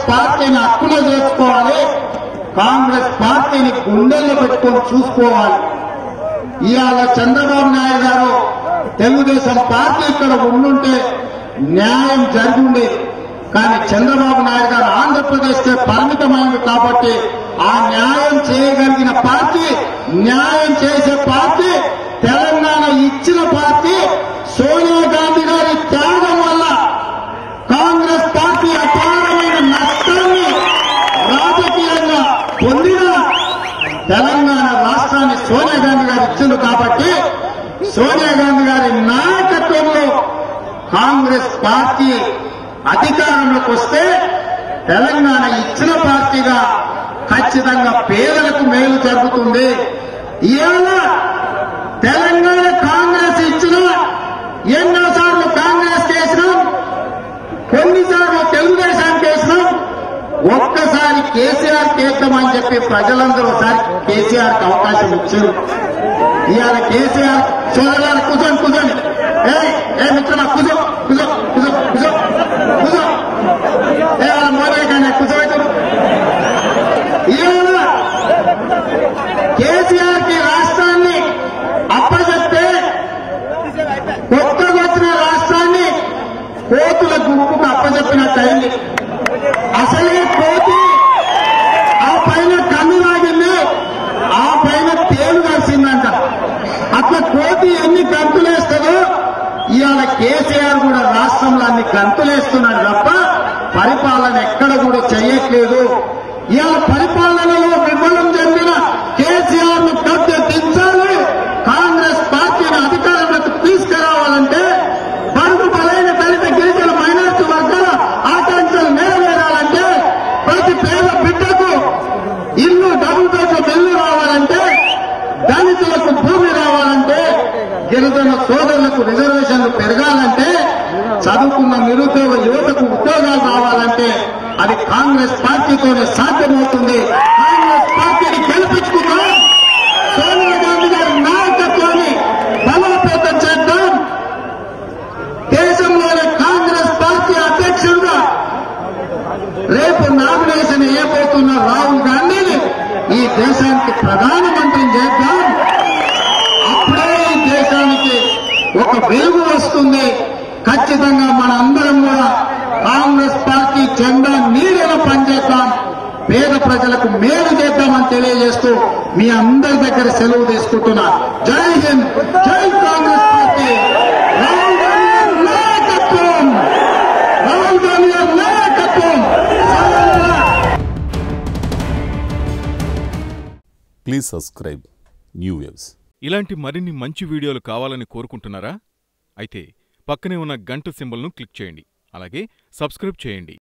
పార్టీని హక్కున చేసుకోవాలి కాంగ్రెస్ పార్టీని గుండెల్లో పెట్టుకొని చూసుకోవాలి ఇవాళ చంద్రబాబు నాయుడు గారు తెలుగుదేశం పార్టీ ఇక్కడ ఉండుంటే న్యాయం జరిగింది కానీ చంద్రబాబు నాయుడు గారు ఆంధ్రప్రదేశ్ కే పరిమితమైంది కాబట్టి ఆ న్యాయం చేయగలిగిన పార్టీ న్యాయం చేసే పార్టీ తెలంగాణ ఇచ్చిన పార్టీ సోనియా గాంధీ గారి త్యాగం వల్ల కాంగ్రెస్ పార్టీ అపారమైన నష్టాన్ని రాజకీయంగా పొందిన తెలంగాణ రాష్ట్రాన్ని సోనియా గాంధీ గారు ఇచ్చింది కాబట్టి సోనియా గాంధీ గారి నాయకత్వంలో కాంగ్రెస్ పార్టీ అధికారంలోకి వస్తే తెలంగాణ ఇచ్చిన పార్టీగా ఖచ్చితంగా పేదలకు మేలు జరుగుతుంది ఇవాళ తెలంగాణ కాంగ్రెస్ ఇచ్చిన ఎన్నోసార్లు కాంగ్రెస్ చేసినాం కొన్నిసార్లు తెలుగుదేశానికి వేసినాం ఒక్కసారి కేసీఆర్ చేద్దామని చెప్పి ప్రజలందరూ ఒకసారి కేసీఆర్ కి అవకాశం ఇచ్చారు ఇవాళ కేసీఆర్ సోదరులు కూర్చోండి కూర్చోండి ఏ ఏ మిత్రమా కూర్చో కూర్చో కూర్చో కూర్చో కూర్చో ఏ వాళ్ళ మోదీ కానీ కూర్చోబెట్టు ఇవాళ కేసీఆర్ కి రాష్ట్రాన్ని అప్పచెప్తే కొత్తగా వచ్చిన రాష్ట్రాన్ని కోతుల గుంపుకు అప్పచెప్పినట్టు అయింది అసలే కోతి ఆ పైన కన్ను లాగింది ఆ పైన తేలు కలిసిందంట అట్లా కోతి ఎన్ని గంతులేస్తుందో ఇవాళ కేసీఆర్ కూడా రాష్ట్రంలో అన్ని గంతులేస్తున్నాడు తప్ప పరిపాలన ఎక్కడ కూడా చేయట్లేదు ఇవాళ పరిపాలనలో విఫలం చెందిన కేసీఆర్ ను కబ్జ దించాలి కాంగ్రెస్ పార్టీని అధికారంలోకి తీసుకురావాలంటే బడుగు బలైన దళిత గిరిజన మైనార్టీ వర్గాల ఆకాంక్షలు నెరవేరాలంటే ప్రతి పేద బిడ్డకు ఇల్లు డబుల్ బెడ్రూమ్ ఇల్లు రావాలంటే దళితులకు భూమి రావాలంటే గిరిజన సోదరులకు రిజర్వేషన్లు పెరగాలంటే చదువుకున్న నిరుద్యోగ యువతకు ఉద్యోగాలు రావాలంటే అది కాంగ్రెస్ పార్టీతోనే సాధ్యమవుతుంది కాంగ్రెస్ పార్టీని గెలిపించుకుందాం సోనియా గాంధీ గారి నాయకత్వాన్ని బలోపేతం చేద్దాం దేశంలోని కాంగ్రెస్ పార్టీ అధ్యక్షుడుగా రేపు నామినేషన్ ఇవ్వబోతున్న రాహుల్ గాంధీని ఈ దేశానికి ప్రధానమంత్రిని చేద్దాం అప్పుడే ఈ దేశానికి ఒక వెలుగు వస్తుంది ఖచ్చితంగా మన అందరం కూడా కాంగ్రెస్ పార్టీ జెండా నీడన పనిచేద్దాం పేద ప్రజలకు మేలు చేద్దామని తెలియజేస్తూ మీ అందరి దగ్గర సెలవు తీసుకుంటున్నా జై హింద్ జై కాంగ్రెస్ పార్టీ రాహుల్ గాంధీ గారి నాయకత్వం రాహుల్ గాంధీ గారి నాయకత్వం సర్వదా ప్లీజ్ సబ్స్క్రైబ్ న్యూ వేవ్స్ ఇలాంటి మరిన్ని మంచి వీడియోలు కావాలని కోరుకుంటున్నారా అయితే పక్కనే ఉన్న గంట సింబల్ను క్లిక్ చేయండి అలాగే సబ్స్క్రైబ్ చేయండి